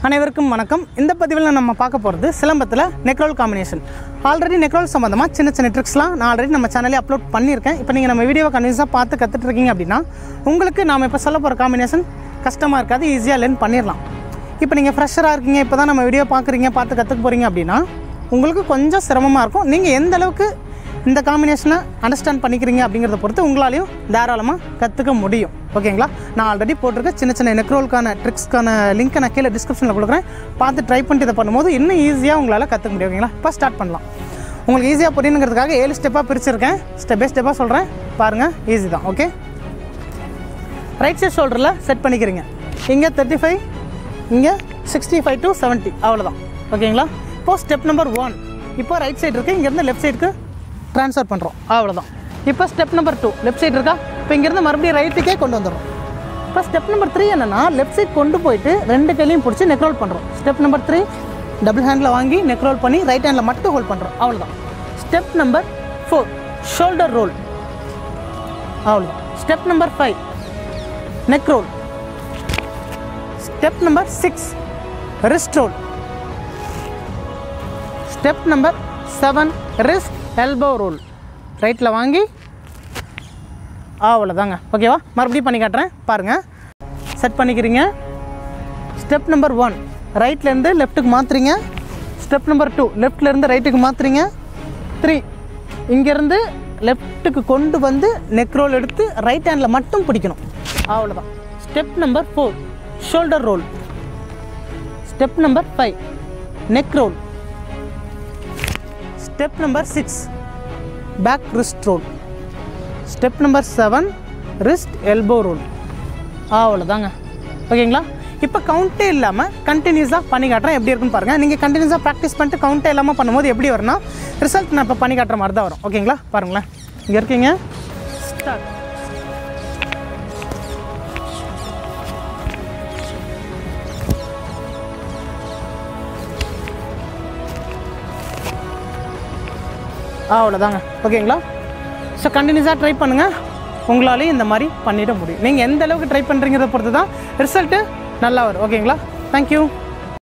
அனைவருக்கும் வணக்கம் இந்த பதிவில் நம்ம பார்க்க போகிறது சிலம்பத்தில் நெக்ரோல் காம்பினேஷன் ஆல்ரெடி நெக்ரோல் சம்மந்தமாக சின்ன சின்ன ட்ரிக்ஸ்லாம் நான் ஆல்ரெடி நம்ம சேனலே அப்லோட் பண்ணியிருக்கேன் இப்போ நீங்கள் நம்ம வீடியோவை கன்வின்ஸாக பார்த்து கற்றுட்டு இருக்கீங்க அப்படின்னா உங்களுக்கு நாம் இப்போ சொல்ல போகிற காம்பினேஷன் கஷ்டமாக இருக்காது ஈஸியாக லேர்ன் பண்ணிடலாம் இப்போ நீங்கள் ஃப்ரெஷராக இருக்கீங்க இப்போ தான் நம்ம வீடியோ பார்க்குறீங்க பார்த்து கற்றுக்க போகிறீங்க அப்படின்னா உங்களுக்கு கொஞ்சம் சிரமமாக இருக்கும் நீங்கள் எந்த அளவுக்கு இந்த காம்பினேஷனை அண்டர்ஸ்டாண்ட் பண்ணிக்கிறீங்க அப்படிங்கிறத பொறுத்து உங்களாலையும் தாராளமாக கற்றுக்க முடியும் ஓகேங்களா நான் ஆல்ரெடி போட்டிருக்க சின்ன சின்ன நெக்ரோலுக்கான ட்ரிக்ஸ்க்கான லிங்க்கை நான் கீழே டிஸ்கிரிப்ஷனில் கொடுக்குறேன் பார்த்து ட்ரை பண்ணிட்டு இதை பண்ணும்போது இன்னும் ஈஸியாக உங்களால் கற்றுக்க முடியும் ஓகேங்களா இப்போ ஸ்டார்ட் பண்ணலாம் உங்களுக்கு ஈஸியாக புரியணுங்கிறதுக்காக ஏழு ஸ்டெப்பாக பிரிச்சிருக்கேன் ஸ்டெப் பை ஸ்டெப்பாக சொல்கிறேன் பாருங்கள் ஈஸி தான் ஓகே ரைட் சைட் ஷோல்டரில் செட் பண்ணிக்கிறீங்க இங்கே தேர்ட்டி ஃபைவ் இங்கே சிக்ஸ்டி ஃபைவ் டு செவன்ட்டி அவ்வளோதான் ஓகேங்களா இப்போது ஸ்டெப் நம்பர் ஒன் இப்போ ரைட் சைடு இருக்குது இங்கேருந்து லெஃப்ட் சைடுக்கு ட்ரான்ஸ்ஃபர் பண்ணுறோம் அவ்வளோதான் இப்போ step number two left side இருக்கா இப்போ இங்கேருந்து மறுபடியும் ரைட்டுக்கே கொண்டு வந்துடும் இப்போ ஸ்டெப் நம்பர் த்ரீ என்னென்னா லெஃப்ட் சைட் கொண்டு போயிட்டு ரெண்டு கையிலையும் பிடிச்சி நெக் ரோல் பண்ணுறோம் step number three double handle வாங்கி நெக் ரோல் பண்ணி ரைட் ஹேண்டில் மட்டும் ஹோல்ட் பண்ணுறோம் அவ்வளோதான் step number four shoulder roll அவ்வளோதான் step number five neck roll step number six wrist roll step number seven wrist elbow roll ரைட்டில் வாங்கி அவ்வளோதாங்க ஓகேவா மறுபடியும் பண்ணி காட்டுறேன் பாருங்கள் செட் பண்ணிக்கிறீங்க ஸ்டெப் நம்பர் ஒன் ரைட்லேருந்து லெஃப்ட்டுக்கு மாற்றுறீங்க ஸ்டெப் நம்பர் டூ லெஃப்ட்லேருந்து ரைட்டுக்கு மாற்றுறீங்க த்ரீ இங்கேருந்து லெஃப்ட்டுக்கு கொண்டு வந்து நெக் ரோல் எடுத்து ரைட் ஹேண்டில் மட்டும் பிடிக்கணும் அவ்வளோதான் step number four shoulder roll step number five neck roll step number six back wrist roll step number seven wrist elbow roll அவ்வளோதாங்க ஓகேங்களா இப்போ கவுண்டே இல்லாமல் கண்டினியூஸாக பண்ணி காட்டுறேன் எப்படி இருக்குன்னு பாருங்கள் நீங்கள் கண்டினியூஸாக ப்ராக்டிஸ் பண்ணிட்டு கவுண்டே இல்லாமல் பண்ணும்போது எப்படி வரும்னா ரிசல்ட் நான் இப்போ பண்ணி காட்டுற மாதிரி தான் வரும் ஓகேங்களா பாருங்களேன் இங்கே இருக்கீங்க ஸ்டார்ட் அவ்வளோதாங்க ஓகேங்களா ஸோ கண்டினியூஸாக ட்ரை பண்ணுங்கள் உங்களாலேயும் இந்த மாதிரி பண்ணிட முடியும் நீங்கள் எந்த அளவுக்கு ட்ரை பண்ணுறீங்கிறத பொறுத்து தான் ரிசல்ட்டு நல்லா வரும் ஓகேங்களா தேங்க்யூ